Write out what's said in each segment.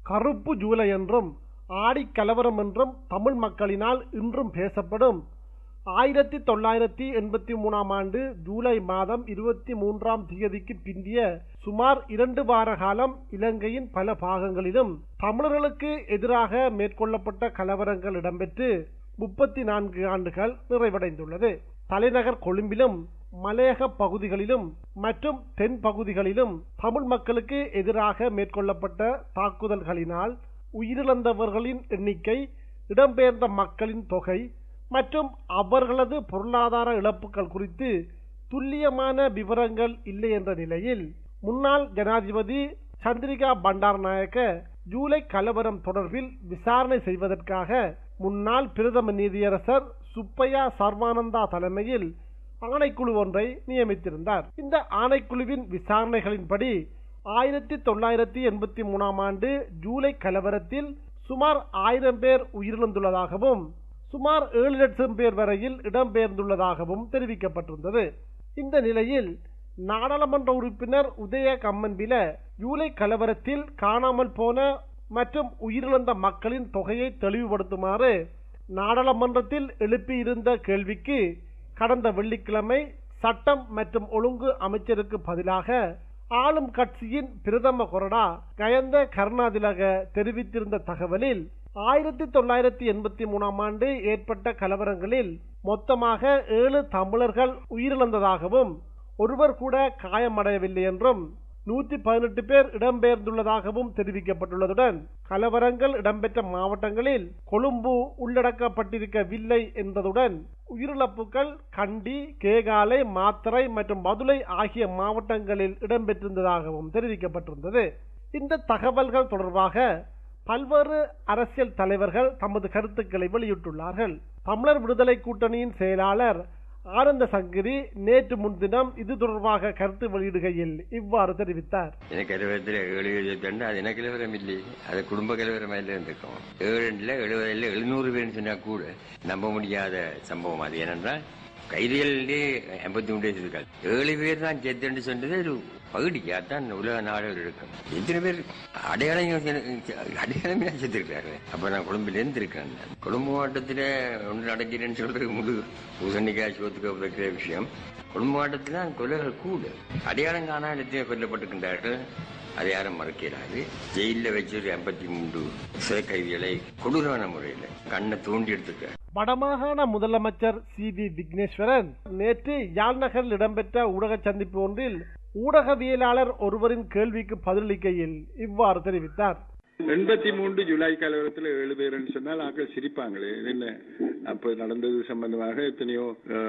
கருப்பு ஜூலை என்றும் ஆடிக் கலவரம் என்றும் தமிழ் மக்களினால் இன்றும் பேசப்படும் ஆயிரத்தி தொள்ளாயிரத்தி எண்பத்தி மூணாம் ஆண்டு ஜூலை மாதம் இருபத்தி மூன்றாம் தேதிக்கு பிந்திய சுமார் இரண்டு வார காலம் இலங்கையின் பல பாகங்களிலும் தமிழர்களுக்கு எதிராக மேற்கொள்ளப்பட்ட கலவரங்கள் இடம்பெற்று முப்பத்தி நான்கு ஆண்டுகள் நிறைவடைந்துள்ளது தலைநகர் கொழும்பிலும் மலையக பகுதிகளிலும் மற்றும் தென் பகுதிகளிலும் தமிழ் மக்களுக்கு எதிராக மேற்கொள்ளப்பட்ட தாக்குதல்களினால் உயிரிழந்தவர்களின் எண்ணிக்கை இடம்பெயர்ந்த மக்களின் தொகை மற்றும் அவர்களது பொருளாதார இழப்புகள் குறித்து துல்லியமான விவரங்கள் இல்லை என்ற நிலையில் முன்னாள் ஜனாதிபதி சந்திரிகா பண்டாரநாயக்க ஜூலை கலவரம் தொடர்பில் விசாரணை செய்வதற்காக முன்னாள் பிரதம நீதியரசர் சுப்பையா சர்வானந்தா தலைமையில் ஆணைக்குழு ஒன்றை நியமித்திருந்தார் இந்த ஆணைக்குழுவின் விசாரணைகளின்படி ஆயிரத்தி தொள்ளாயிரத்தி எண்பத்தி மூணாம் ஆண்டு ஜூலை கலவரத்தில் சுமார் ஆயிரம் பேர் உயிரிழந்துள்ளதாகவும் சுமார் ஏழு லட்சம் பேர் வரையில் இடம்பெயர்ந்துள்ளதாகவும் தெரிவிக்கப்பட்டிருந்தது இந்த நிலையில் நாடாளுமன்ற உறுப்பினர் உதய கம்மன்பில ஜூலை கலவரத்தில் காணாமல் போன மற்றும் உயிரிழந்த மக்களின் தொகையை தெளிவுபடுத்துமாறு நாடாளுமன்றத்தில் எழுப்பியிருந்த கேள்விக்கு கடந்த வெள்ளிக்கிழமை சட்டம் மற்றும் ஒழுங்கு அமைச்சருக்கு பதிலாக ஆளும் கட்சியின் பிரதம கொறடா கயந்த கருணாதிலக தெரிவித்திருந்த தகவலில் ஆயிரத்தி தொள்ளாயிரத்தி எண்பத்தி மூணாம் ஆண்டு ஏற்பட்ட கலவரங்களில் மொத்தமாக ஏழு தமிழர்கள் உயிரிழந்ததாகவும் ஒருவர் கூட காயமடையவில்லை என்றும் நூற்றி பதினெட்டு பேர் இடம்பெயர்ந்துள்ளதாகவும் தெரிவிக்கப்பட்டுள்ளதுடன் கலவரங்கள் இடம்பெற்ற மாவட்டங்களில் கொழும்பு உள்ளடக்கப்பட்டிருக்கவில்லை என்பதுடன் உயிரிழப்புகள் கண்டி கேகாலை மாத்தறை மற்றும் மதுரை ஆகிய மாவட்டங்களில் இடம்பெற்றிருந்ததாகவும் தெரிவிக்கப்பட்டிருந்தது இந்த தகவல்கள் தொடர்பாக பல்வேறு அரசியல் தலைவர்கள் தமது கருத்துக்களை வெளியிட்டுள்ளார்கள் தமிழர் விடுதலை கூட்டணியின் செயலாளர் ஆனந்த சங்கரி நேற்று முன்தினம் இது தொடர்பாக கருத்து வெளியிடுகையில் இவ்வாறு தெரிவித்தார் எனக்கு கலவரத்தில் ஏழு எழுபத்தி அது எனக்கு கலவரம் இல்லை அது குடும்ப கலவரமாக இருந்திருக்கும் ஏழுல எழுபதுல எழுநூறு பேர்னு சொன்னா கூட நம்ப முடியாத சம்பவம் அது ஏனென்றால் கைதிகளிலே எண்பத்தி மூணு இருக்காது ஏழு பேர் தான் செத்துன்னு சொன்னது ஒரு பகுதியா தான் உலக நாடுகள் இருக்கும் எத்தனை பேர் அடையாளம் அடையாளமே செத்துருக்காரு அப்ப நான் கொழும்புலேருந்து இருக்கேன் கொழும்பு மாவட்டத்தில் ஒன்று நடக்கிறேன்னு சொல்றது முழு பூசணிக்காய் சோத்துக்கு வைக்கிற விஷயம் கொழும்பு மாவட்டத்தில் கொலைகள் கூட அடையாளம் காணாமல் எத்தனை கொல்லப்பட்டிருக்கின்றார்கள் அதை யாரும் மறக்கிறாரு ஜெயில வச்சு ஒரு எண்பத்தி மூன்று சிறை கைதிகளை கொடூரமான முறையில் கண்ணை தோண்டி எடுத்துக்க வடமாகாண முதலமைச்சர் சி வி விக்னேஸ்வரன் நேற்று யாழ் நகரில் இடம்பெற்ற ஊடக சந்திப்பு ஒன்றில் ஊடகவியலாளர் ஒருவரின் கேள்விக்கு பதிலளிக்கையில் இவ்வாறு தெரிவித்தார் எண்பத்தி மூன்று ஜூலை கலவரத்தில் ஏழு பேர்னு சொன்னால் ஆக்கள் சிரிப்பாங்களே இது என்ன அப்ப நடந்தது சம்பந்தமாக எத்தனையோ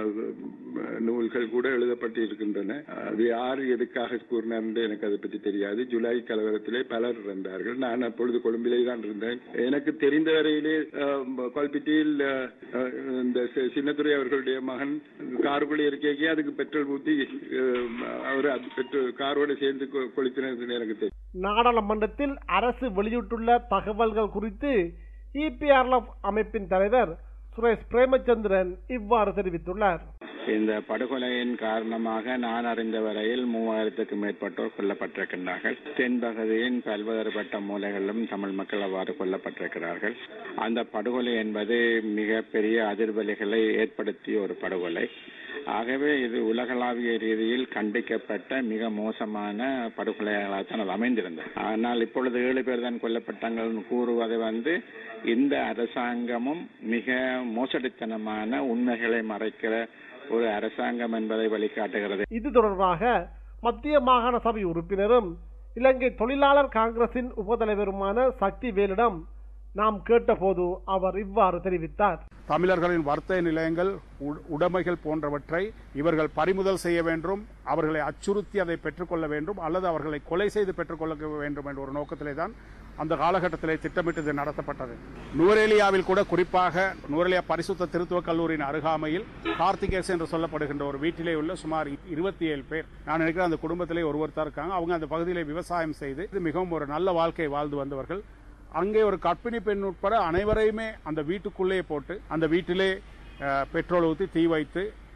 நூல்கள் கூட எழுதப்பட்டு இருக்கின்றன அது யார் எதுக்காக கூறினார் எனக்கு அதை பற்றி தெரியாது ஜூலை கலவரத்திலே பலர் இருந்தார்கள் நான் அப்பொழுது கொழும்பிலே தான் இருந்தேன் எனக்கு தெரிந்த வரையிலே கொல்பிட்டியில் இந்த சின்னத்துறை அவர்களுடைய மகன் காருக்குள்ளே இருக்கைக்கே அதுக்கு பெட்ரோல் ஊற்றி அவர் பெட்ரோல் காரோட சேர்ந்து கொளுத்தினது எனக்கு தெரியும் நாடாளுமன்றத்தில் அரசு வெளியிட்டுள்ள தகவல்கள் குறித்து இபிஆர்எஃப் அமைப்பின் தலைவர் சுரேஷ் பிரேமச்சந்திரன் இவ்வாறு தெரிவித்துள்ளார் இந்த படுகொலையின் காரணமாக நான் அறிந்த வரையில் மூவாயிரத்துக்கு மேற்பட்டோர் கொல்லப்பட்டிருக்கின்றார்கள் தென்பகுதியின் பல்வேறுபட்ட மூலைகளிலும் தமிழ் மக்கள் அவ்வாறு கொல்லப்பட்டிருக்கிறார்கள் அந்த படுகொலை என்பது மிக பெரிய அதிர்வலிகளை ஏற்படுத்திய ஒரு படுகொலை ஆகவே இது உலகளாவிய ரீதியில் கண்டிக்கப்பட்ட மிக மோசமான படுகொலைகளாகத்தான் அது அமைந்திருந்தது ஆனால் இப்பொழுது ஏழு பேர் தான் கொல்லப்பட்டாங்கள் கூறுவதை வந்து இந்த அரசாங்கமும் மிக மோசடித்தனமான உண்மைகளை மறைக்கிற ஒரு அரசாங்கம் என்பதை வழிகாட்டுகிறது இது தொடர்பாக மத்திய மாகாண சபை உறுப்பினரும் இலங்கை தொழிலாளர் காங்கிரசின் உபதலைவருமான சக்தி வேலிடம் நாம் கேட்டபோது அவர் இவ்வாறு தெரிவித்தார் தமிழர்களின் வர்த்தக நிலையங்கள் உடைமைகள் போன்றவற்றை இவர்கள் பறிமுதல் செய்ய வேண்டும் அவர்களை அச்சுறுத்தி அதை பெற்றுக்கொள்ள வேண்டும் அல்லது அவர்களை கொலை செய்து பெற்றுக்கொள்ள வேண்டும் என்ற ஒரு நோக்கத்திலே தான் அந்த காலகட்டத்திலே திட்டமிட்டு நடத்தப்பட்டது நுவரேலியாவில் கூட குறிப்பாக நுவரேலியா பரிசுத்த திருத்துவ கல்லூரியின் அருகாமையில் கார்த்திகேஸ் என்று சொல்லப்படுகின்ற ஒரு வீட்டிலே உள்ள சுமார் இருபத்தி ஏழு பேர் நான் நினைக்கிறேன் அந்த குடும்பத்திலே ஒருவர் தான் இருக்காங்க அவங்க அந்த பகுதியிலே விவசாயம் செய்து இது மிகவும் ஒரு நல்ல வாழ்க்கை வாழ்ந்து வந்தவர்கள் அங்கே ஒரு கற்பிணி பெண் உட்பட அனைவரையுமே அந்த வீட்டுக்குள்ளே போட்டு அந்த வீட்டிலே பெட்ரோல் ஊற்றி தீ வைத்து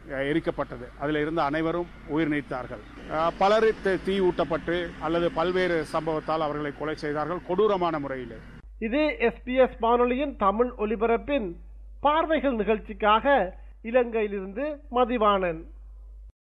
அஹ், எரிக்கப்பட்டது அதில் இருந்த அனைவரும் உயிர் நீத்தார்கள் அஹ், பலர் தீ- தீ ஊட்டப்பட்டு அல்லது பல்வேறு சம்பவத்தால் அவர்களை கொலை செய்தார்கள் கொடூரமான முறையிலே இது எஸ்பிஎஸ் வானொலியின் தமிழ் ஒலிபரப்பின் பார்வைகள் நிகழ்ச்சிக்காக இலங்கையிலிருந்து மதிவாணன்